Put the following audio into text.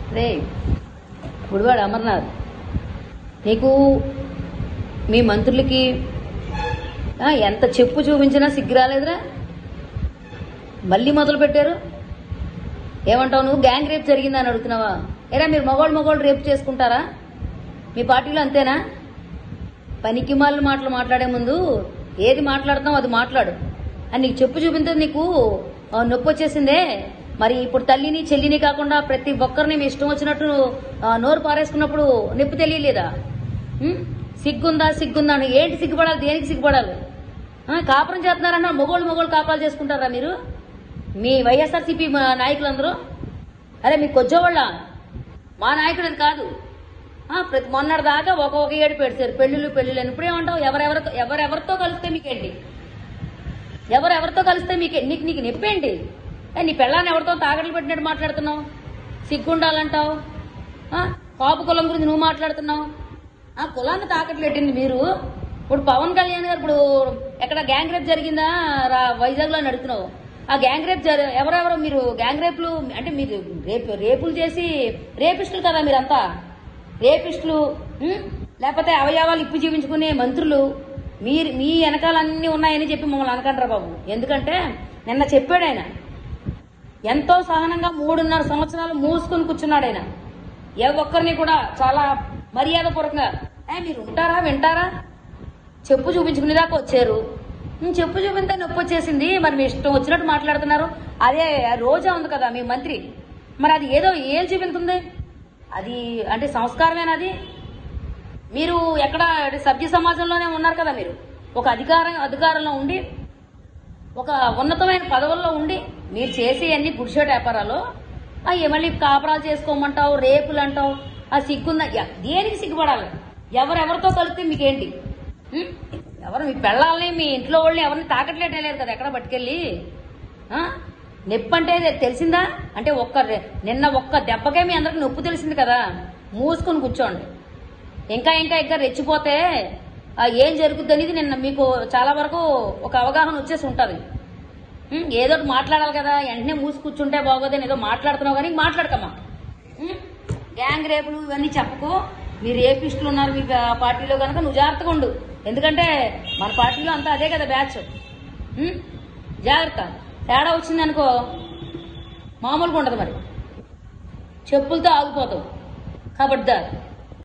రే గుడివాడు అమర్నాథ్ నీకు మీ మంత్రులకి ఆ, ఎంత చెప్పు చూపించినా సిగ్గు రాలేదురా మళ్ళీ మొదలు పెట్టారు ఏమంటావు నువ్వు గ్యాంగ్ రేప్ జరిగిందని అడుగుతున్నావా ఏరా మీరు మగవాళ్ళు మగవాళ్ళు రేపు చేసుకుంటారా మీ పార్టీలో అంతేనా పనికి మాలిన మాటలు మాట్లాడే ముందు ఏది మాట్లాడుతావు అది మాట్లాడు అని నీకు చెప్పు చూపించదు నీకు ఆ, నొప్పి వచ్చేసిందే మరి ఇప్పుడు తల్లిని చెల్లిని కాకుండా ప్రతి ఒక్కరిని మీ ఇష్టం వచ్చినట్టు ఆ, నోరు పారేసుకున్నప్పుడు నొప్పి తెలియలేదా ఉం? సిగ్గుందా సిగ్గుందా అని ఏంటి సిగ్గుపడాలి దేనికి సిగ్గుపడాలి ఆ, కాపురం చేస్తున్నారన్న మొగోళ్ళు మొగోళ్ళు కాపురాలు చేసుకుంటారా మీరు మీ వైఎస్ఆర్సీపీ నాయకులందరూ అరే మీకు వచ్చేవాళ్ళ మా నాయకుడు అని కాదు ఆ, ప్రతి మొన్నటి దాకా ఒక ఒక ఏడు పెడిచారు పెళ్ళిళ్ళు పెళ్ళిళ్ళు అని ఇప్పుడేమంటావు ఎవరెవరితో ఎవరెవరితో కలిస్తే మీకేంటి ఎవరెవరితో కలిస్తే మీకే నీకు నీకు నొప్పేంటి ఏ, నీ పెళ్ళాన్ని ఎవరితో తాగట్లు పెట్టినట్టు మాట్లాడుతున్నావు సిగ్గుండాలంటావు ఆ, కాపు కులం గురించి నువ్వు మాట్లాడుతున్నావు ఆ కులాన్ని తాకట్లు పెట్టింది మీరు ఇప్పుడు పవన్ కళ్యాణ్ గారు ఇప్పుడు ఎక్కడ గ్యాంగ్ రేప్ జరిగిందా రా వైజాగ్ లో నడుతున్నావు ఆ గ్యాంగ్ రేప్ జరి ఎవరెవరో మీరు గ్యాంగ్ రేపులు అంటే మీరు రేపు రేపులు చేసి రేపిస్టులు కదా మీరంతా రేపిస్టులు ఉం? లేకపోతే అవయవాలు ఇప్పు జీవించుకునే మంత్రులు మీరు మీ వెనకాలన్నీ ఉన్నాయని చెప్పి మమ్మల్ని అనకంటారా బాబు ఎందుకంటే నిన్న చెప్పాడు ఆయన ఎంతో సహనంగా మూడున్నర సంవత్సరాలు మూసుకొని కూర్చున్నాడు ఆయన ఏ ఒక్కరిని కూడా చాలా మర్యాదపూర్వకంగా ఏ మీరు ఉంటారా వింటారా చెప్పు చూపించుకునే దాకా వచ్చారు ఉం, చెప్పు చూపింతే నొప్పి వచ్చేసింది మరి మీ ఇష్టం వచ్చినట్టు మాట్లాడుతున్నారు అదే రోజా ఉంది కదా మీ మంత్రి మరి అది ఏదో ఏం చూపించింది అది అంటే సంస్కారమేనా అది మీరు ఎక్కడ సభ్య సమాజంలోనే ఉన్నారు కదా మీరు ఒక అధికారం అధికారంలో ఉండి ఒక ఉన్నతమైన పదవుల్లో ఉండి మీరు చేసే అన్ని గుడిసెట్ వ్యాపారాలు అవి మళ్ళీ కాపురాలు చేసుకోమంటావు రేపులు అంటావు ఆ సిగ్గుందా ఎ- దేనికి సిగ్గుపడాలి ఎవరెవరితో కలిస్తే మీకేంటి ఉం? ఎవరు మీ పెళ్ళాలని మీ ఇంట్లో వాళ్ళని ఎవరిని తాకట్లేటలేరు కదా ఎక్కడ పట్టుకెళ్ళి ఆ? నొప్పి అంటే తెలిసిందా అంటే ఒక్క రె- నిన్న ఒక్క దెబ్బకే మీ అందరికి నొప్పి తెలిసింది కదా మూసుకొని కూర్చోండి ఇంకా ఇంకా ఇంకా రెచ్చిపోతే ఆ ఏం జరుగుద్ది అనేది నిన్న మీకు చాలా వరకు ఒక అవగాహన వచ్చేసి ఉంటుంది ఉం, ఏదో ఒకటి మాట్లాడాలి కదా వెంటనే మూసి కూర్చుంటే బాగోదని ఏదో మాట్లాడుతున్నావు కానీ మాట్లాడకమ్మా ఉం? గ్యాంగ్ రేపులు ఇవన్నీ చెప్పకు మీరు రేపిస్టులు ఉన్నారు మీ పా- పార్టీలో కనుక నువ్వు జాగ్రత్తగా ఉండు ఎందుకంటే మన పార్టీలో అంతా అదే కదా బ్యాచ్ ఉం? జాగ్రత్త తేడా వచ్చిందనుకో మామూలుగా ఉండదు మరి చెప్పులతో ఆగిపోతావు ఖబర్దార్